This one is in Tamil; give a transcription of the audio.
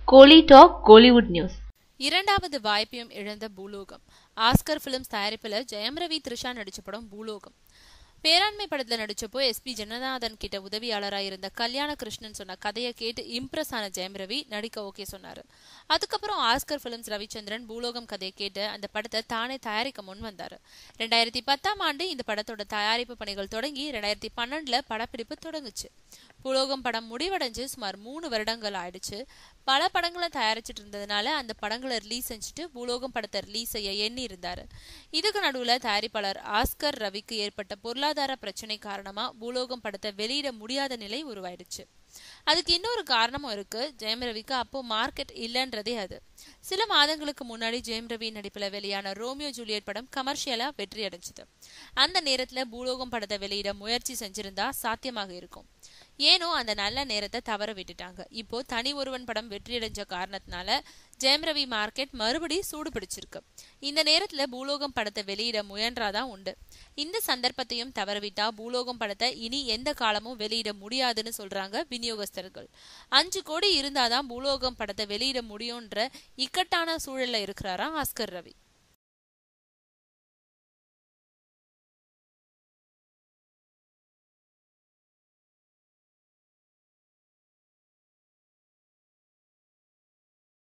கோலி டாக் கோலிவுட் நியூஸ் இரண்டாவது வாய்ப்பையும் இழந்த பூலோகம் ஆஸ்கர் பிலிம்ஸ் தயாரிப்புல ஜெயம் ரவி த்ரிஷா நடிச்ச படம் பூலோகம் பேராண்மை படத்துல நடிச்சப்போ எஸ்பி ஜனநாதன் கிட்ட உதவியாளரா இருந்த கல்யாண கிருஷ்ணன் சொன்ன கதையை கேட்டு இம்ப்ரெஸ் ஆன ஜெயம் ரவி நடிக்க ஓகே சொன்னாரு அதுக்கப்புறம் ஆஸ்கர் பிலிம்ஸ் ரவிச்சந்திரன் பூலோகம் கதையை கேட்டு அந்த படத்தை தானே தயாரிக்க முன் வந்தாரு ரெண்டாயிரத்தி பத்தாம் ஆண்டு இந்த படத்தோட தயாரிப்பு பணிகள் தொடங்கி ரெண்டாயிரத்தி பன்னெண்டுல படப்பிடிப்பு தொடங்குச்சு பூலோகம் படம் முடிவடைஞ்சு சுமார் மூணு வருடங்கள் ஆயிடுச்சு பல படங்களை தயாரிச்சிட்டு இருந்ததுனால அந்த படங்களை ரிலீஸ் செஞ்சுட்டு பூலோகம் படத்தை ரிலீஸ் செய்ய எண்ணி இருந்தாரு இதுக்கு நடுவுல தயாரிப்பாளர் ஆஸ்கர் ரவிக்கு ஏற்பட்ட பொருளாதார பிரச்சனை காரணமா பூலோகம் படத்தை வெளியிட முடியாத நிலை உருவாயிடுச்சு அதுக்கு இன்னொரு காரணமும் இருக்கு ஜெயம் ரவிக்கு அப்போ மார்க்கெட் இல்லைன்றதே அது சில மாதங்களுக்கு முன்னாடி ஜெயம் ரவி நடிப்புல வெளியான ரோமியோ ஜூலியட் படம் கமர்ஷியலா வெற்றி அடைஞ்சது அந்த நேரத்துல பூலோகம் படத்தை வெளியிட முயற்சி செஞ்சிருந்தா சாத்தியமாக இருக்கும் ஏனோ அந்த நல்ல நேரத்தை தவற விட்டுட்டாங்க இப்போ தனி ஒருவன் படம் வெற்றியடைஞ்ச காரணத்தினால ஜெயம் ரவி மார்க்கெட் மறுபடி சூடு பிடிச்சிருக்கு இந்த நேரத்துல பூலோகம் படத்தை வெளியிட முயன்றாதான் உண்டு இந்த சந்தர்ப்பத்தையும் தவறவிட்டா பூலோகம் படத்தை இனி எந்த காலமும் வெளியிட முடியாதுன்னு சொல்றாங்க விநியோகஸ்தர்கள் அஞ்சு கோடி இருந்தாதான் பூலோகம் படத்தை வெளியிட முடியும்ன்ற இக்கட்டான சூழல்ல இருக்கிறாரா ஆஸ்கர் ரவி